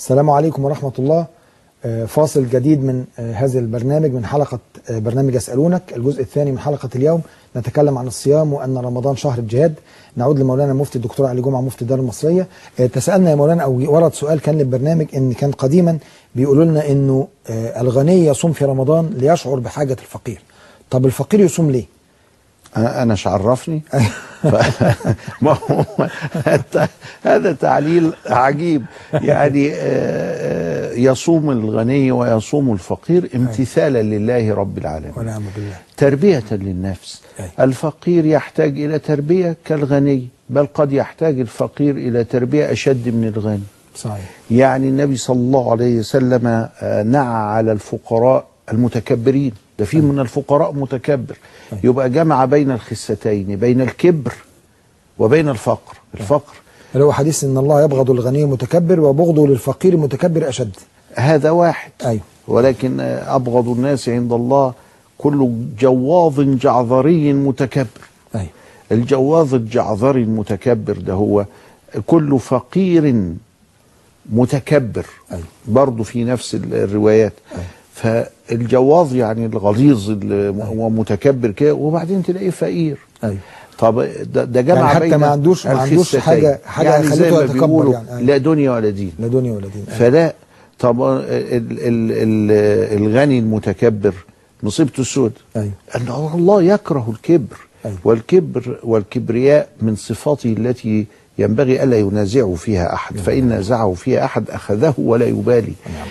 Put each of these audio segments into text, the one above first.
السلام عليكم ورحمة الله آه، فاصل جديد من آه، هذا البرنامج من حلقة آه، برنامج يسألونك الجزء الثاني من حلقة اليوم نتكلم عن الصيام وأن رمضان شهر الجهاد نعود لمولانا المفتي الدكتور علي جمعة مفتي الدار المصرية آه، تسألنا يا مولانا أو ورد سؤال كان للبرنامج إن كان قديما بيقولوا لنا إنه آه، الغني يصوم في رمضان ليشعر بحاجة الفقير طب الفقير يصوم ليه؟ انا أنا مش عرفني ف- ما هو الت- هذا تعليل عجيب يعني آه، آه، يصوم الغني ويصوم الفقير امتثالا لله رب العالمين ونعم بالله تربية للنفس أي. الفقير يحتاج إلى تربية كالغني بل قد يحتاج الفقير إلى تربية أشد من الغني صحيح يعني النبي صلى الله عليه وسلم آه، نعى على الفقراء المتكبرين ده في من الفقراء متكبر أي. يبقى جمع بين الخستين بين الكبر وبين الفقر الفقر اللي هو حديث إن الله يبغض الغني المتكبر وبغضه للفقير المتكبر أشد هذا واحد أيوه ولكن آه، أبغض الناس عند الله كل جواظ جعذري متكبر أيوه الجواظ الجعذري المتكبر ده هو كل فقير متكبر أيوه. برضه في نفس ال- الروايات فالجواظ يعني الغليظ اللي هو متكبر كده وبعدين تلاقيه فقير أيوه طب ده, ده جمع يعني حتى بين ما عندوش- ما عندوش الخستين. حاجة- حاجة يعني زي خلته ما يتكبر بيقولوا يعني. أيوه. لا دنيا ولا دين لا دنيا ولا دين أيوه. فلا طب ال ال ال الغني المتكبر مصيبته السود أيوه أن الله يكره الكبر أيوه. والكبر والكبرياء من صفاته التي ينبغي ألا ينازعه فيها أحد فإن نازعه فيها أحد أخذه ولا يبالي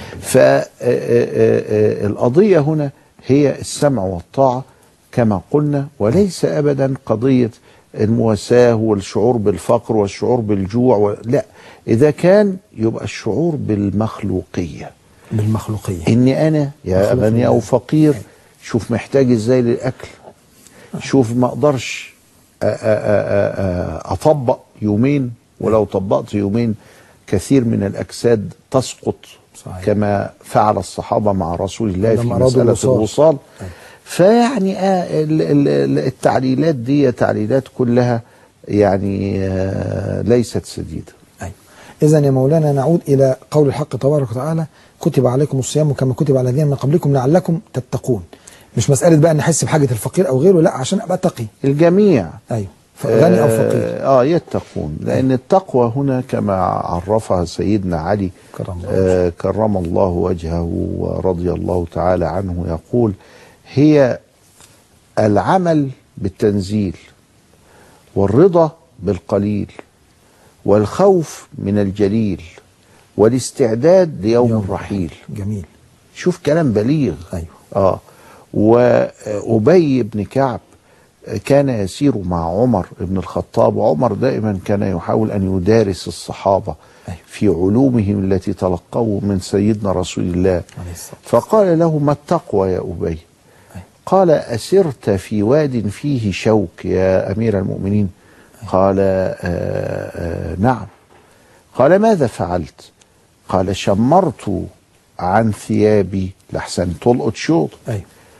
فالقضية هنا هي السمع والطاعة كما قلنا وليس أبدا قضية المواساة والشعور بالفقر والشعور بالجوع و... لا إذا كان يبقى الشعور بالمخلوقية بالمخلوقية اني انا يا مخلوق غني لله. او فقير شوف محتاج ازاي للاكل شوف ما اقدرش أ- أ- أ- أ- اطبق يومين ولو طبقت يومين كثير من الاجساد تسقط صحيح. كما فعل الصحابه مع رسول الله في لما أرادوا مساله الوصال. الوصال أيوة. فيعني آه ال- ال- ال- التعليلات دي تعليلات كلها يعني آه ليست سديده أيوة. إذا يا مولانا نعود إلى قول الحق تبارك وتعالى كتب عليكم الصيام كما كتب على الذين من قبلكم لعلكم تتقون مش مسألة بقى نحس بحاجة الفقير أو غيره لا عشان أبقى تقي الجميع أيوة غني أو فقير اه آه، يتقون لان التقوى هنا كما عرفها سيدنا علي كرم الله آه كرم الله وجهه ورضي الله تعالى عنه يقول هي العمل بالتنزيل والرضا بالقليل والخوف من الجليل والاستعداد ليوم يوم الرحيل جميل شوف كلام بليغ أيوة. اه وأبي بن كعب كان يسير مع عمر بن الخطاب وعمر دائما كان يحاول أن يدارس الصحابة أيوة. في علومهم التي تلقوا من سيدنا رسول الله عليه الصلاة فقال له ما التقوى يا أبي قال أسرت في واد فيه شوك يا أمير المؤمنين قال آه آه نعم قال ماذا فعلت قال شمرت عن ثيابي لحسن تلقط شوط أيوة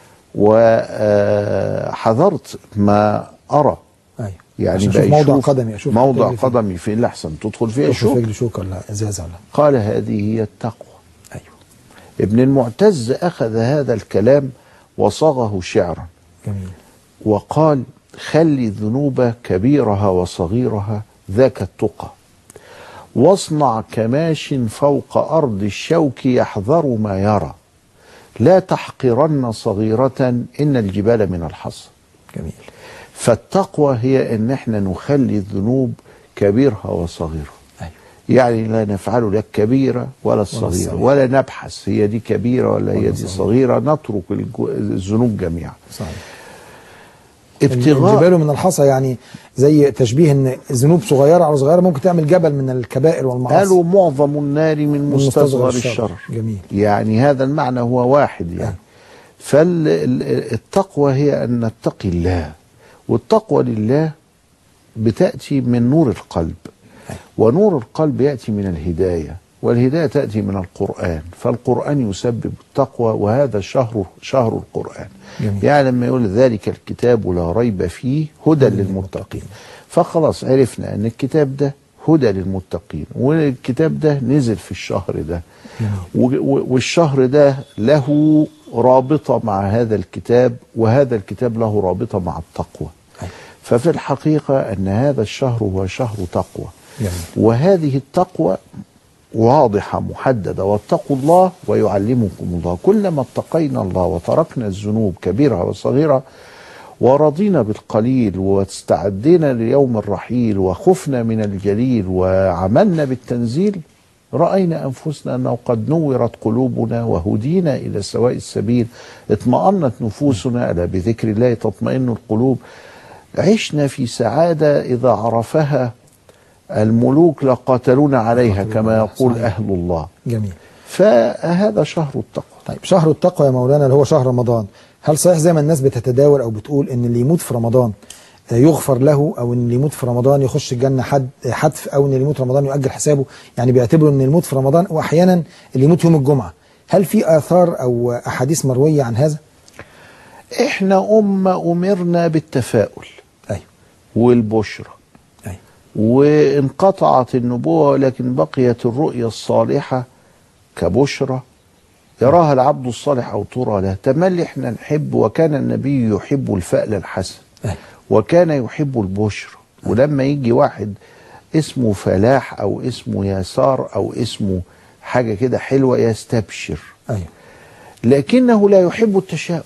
وحذرت ما أرى أيوة يعني عشان بقى أشوف موضع يشوف قدمي أشوف موضع رجلي فين. قدمي فين لحسن تدخل فيها أشوف الشوك رجلي شوكة ولا إزازة ولا قال هذه هي التقوى أيوة ابن المعتز أخذ هذا الكلام وصاغه شعرا جميل وقال خلي الذنوب كبيرها وصغيرها ذاك التقى واصنع كماش فوق أرض الشوك يحذر ما يرى لا تحقرن صغيرة إن الجبال من الحصى جميل فالتقوى هي ان احنا نخلي الذنوب كبيرها وصغيرها أيوة يعني لا نفعل لا الكبيرة ولا الصغيرة الصغيرة. ولا نبحث هي دي كبيرة ولا هي ولا دي صغيرة. صغيرة نترك الجو- الذنوب جميعا صحيح ابتغاء الجبال من الحصى يعني زي تشبيه ان ذنوب صغيره على صغيره ممكن تعمل جبل من الكبائر والمعاصي قالوا معظم النار من مستصغر الشر جميل يعني هذا المعنى هو واحد يعني أيوة. فالتقوى هي أن نتقي الله والتقوى لله بتأتي من نور القلب ونور القلب يأتي من الهداية والهداية تأتي من القرآن فالقرآن يسبب التقوى وهذا شهر شهر القرآن جميل. يعني لما يقول ذلك الكتاب لا ريب فيه هدى للمتقين فخلاص عرفنا أن الكتاب ده هدى للمتقين والكتاب ده نزل في الشهر ده و- و- والشهر ده له رابطة مع هذا الكتاب وهذا الكتاب له رابطة مع التقوى ففي الحقيقة أن هذا الشهر هو شهر تقوى جميل. وهذه التقوى واضحة محددة واتقوا الله ويعلمكم الله كلما اتقينا الله وتركنا الذنوب كبيرة وصغيرة ورضينا بالقليل واستعدينا ليوم الرحيل وخفنا من الجليل وعملنا بالتنزيل رأينا أنفسنا أنه قد نورت قلوبنا وهدينا إلى سواء السبيل اطمأنت نفوسنا ألا بذكر الله تطمئن القلوب عشنا في سعادة إذا عرفها الملوك لقاتلون عليها كما يقول صحيح. أهل الله جميل فهذا شهر التقوى طيب شهر التقوى يا مولانا اللي هو شهر رمضان هل صحيح زي ما الناس بتتداول او بتقول ان اللي يموت في رمضان آه، يغفر له او ان اللي يموت في رمضان يخش الجنه حد آه، حتف او ان اللي يموت رمضان يؤجل حسابه يعني بيعتبروا ان الموت في رمضان واحيانا اللي يموت يوم الجمعه هل في اثار او احاديث مرويه عن هذا؟ احنا أمة أمرنا بالتفاؤل ايوه والبشرى ايوه وانقطعت النبوة لكن بقيت الرؤيا الصالحة كبشرى يراها العبد الصالح أو ترى له تملي احنا نحب وكان النبي يحب الفأل الحسن أيوة. وكان يحب البشرى ولما يجي واحد اسمه فلاح أو اسمه يسار أو اسمه حاجة كده حلوة يستبشر ايوه لكنه لا يحب التشاؤم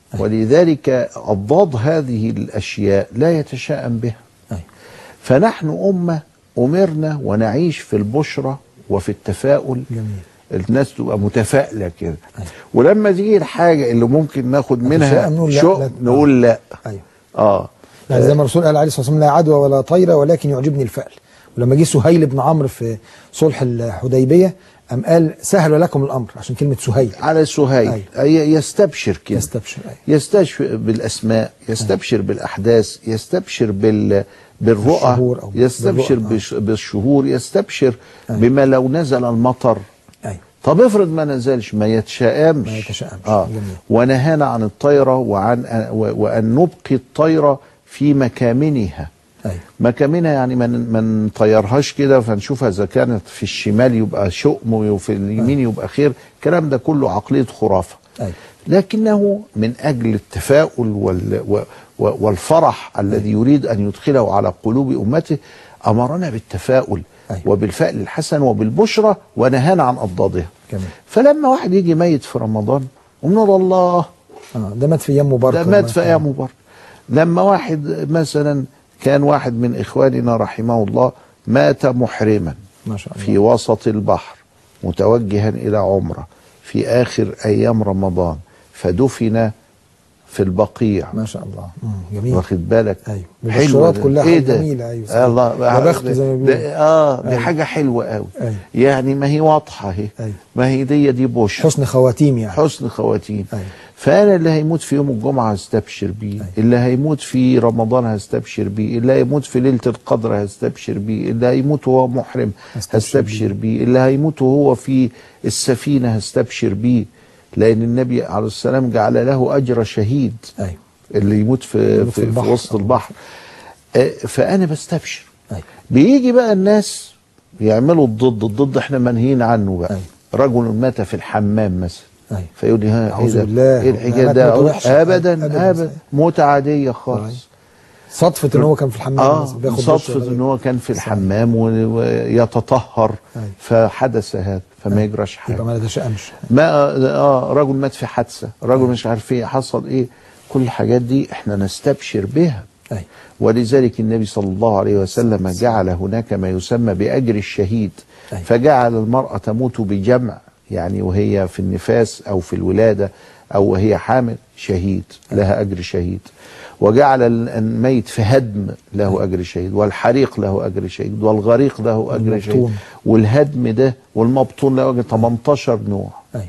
ولذلك أضداد هذه الأشياء لا يتشاءم بها ايوه فنحن أمة أمرنا ونعيش في البشرى وفي التفاؤل جميل الناس تبقى متفائلة كده ولما تيجي الحاجة اللي ممكن ناخد منها نتشائم نقول لا، شوق لا. نقول لا ايوه اه يعني زي ما الرسول قال عليه الصلاه والسلام لا عدوى ولا طيره ولكن يعجبني الفأل ولما جه سهيل بن عمرو في صلح الحديبيه قام قال سهل لكم الامر عشان كلمه سهيل على سهيل أيوة. أي يستبشر كده يستبشر ايوه يستبشر بالاسماء يستبشر بالاحداث يستبشر بال بالرؤى بالشهور أو يستبشر بالرؤى، آه. بش- بالشهور يستبشر أيوة. بما لو نزل المطر ايوه طب افرض ما نزلش ما يتشائمش ما يتشائمش. اه جميل. ونهانا عن الطيره وعن و- وان نبقي الطيره في مكامنها ايوه مكامنها يعني ما ن- ما نطيرهاش كده فنشوفها اذا كانت في الشمال يبقى شؤم وفي اليمين يبقى خير الكلام ده كله عقليه خرافه ايوه لكنه من اجل التفاؤل وال و- و- والفرح الذي يريد ان يدخله على قلوب امته امرنا بالتفاؤل أيوة. وبالفعل الحسن وبالبشرى ونهانا عن اضدادها جميل فلما واحد يجي ميت في رمضان ونقول الله اه ده مات في ايام مباركه ده مات في ايام مبارك لما واحد مثلا كان واحد من اخواننا رحمه الله مات محرما ما شاء الله في وسط البحر متوجها الى عمره في اخر ايام رمضان فدفن في البقيع ما شاء الله مم. جميل واخد بالك ايوه حلوة بالبشرات ده. كلها ايه حاجة ده جميله ايوه صحيح. الله يا بخت زي ما ده- بيقولوا اه دي أيوة. حاجه حلوه قوي أيوة. يعني ما هي واضحه اهي أيوة. ما هي دي دي بشرى حسن خواتيم يعني حسن خواتيم أيوة. فانا اللي هيموت في يوم الجمعه هستبشر بيه أيوة. اللي هيموت في رمضان هستبشر بيه اللي هيموت في ليله القدر هستبشر بيه اللي هيموت وهو محرم هستبشر هستبشر بيه اللي هيموت وهو في السفينه هستبشر بيه لان النبي عليه السلام جعل له اجر شهيد ايوه اللي يموت في, يموت في في, في البحر. وسط البحر آه، فانا بستبشر ايوه بيجي بقى الناس يعملوا الضد الضد احنا منهيين عنه بقى أيوة. رجل مات في الحمام مثلا ايوه فيقول لي ها أعوذ ايه ده؟ بالله. ايه الحكايه مات ده موتة أقول وحشة. ابدا أبداً. ابدا موتة عاديه خالص صدفه ان هو كان في الحمام اه مثلا بياخد دش صدفة ولا ان إيه؟ هو كان في الحمام و- ويتطهر أيوة. فحدث هذا فما يجراش حاجه يبقى ما نتشائمش ما اه رجل مات في حادثه رجل مش عارف ايه حصل ايه كل الحاجات دي احنا نستبشر بها ايوه ولذلك النبي صلى الله عليه وسلم جعل هناك ما يسمى بأجر الشهيد أيوة. فجعل المرأة تموت بجمع يعني وهي في النفاس أو في الولادة أو وهي حامل شهيد لها أجر شهيد وجعل الميت في هدم له أجر شهيد والحريق له أجر شهيد والغريق له أجر شهيد والمبطون. والهدم ده والمبطون له أجر 18 نوع ايوه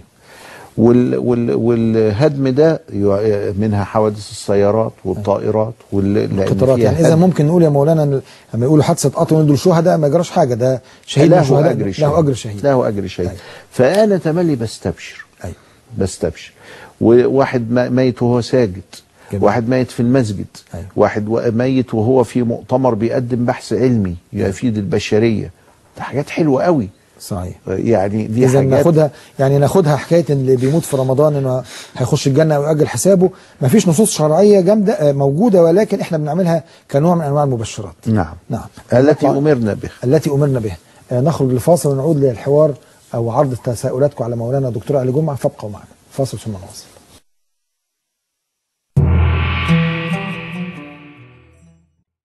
وال وال والهدم ده يع- منها حوادث السيارات والطائرات وال لأن قطارات فيها يعني اذا هدم. ممكن نقول يا مولانا إن لما يقولوا حادثه قطر ونقول شهداء ما يجراش حاجه ده شهيد من له الشهداء اجر شهيد له اجر شهيد له اجر شهيد أيوة. فانا تملي بستبشر ايوه بستبشر وواحد ما- ميت وهو ساجد جميل. واحد ميت في المسجد أيوة. واحد و- ميت وهو في مؤتمر بيقدم بحث علمي يفيد البشريه ده حاجات حلوه قوي صحيح يعني دي اذا حاجات ناخدها يعني ناخدها حكايه ان اللي بيموت في رمضان انه هيخش الجنه او يؤجل حسابه ما فيش نصوص شرعيه جامده آه، موجوده ولكن احنا بنعملها كنوع من انواع المبشرات نعم نعم التي نطلع- امرنا بها التي امرنا بها آه، نخرج لفاصل ونعود للحوار او عرض تساؤلاتكم على مولانا دكتور علي جمعه فابقوا معنا فاصل ثم نواصل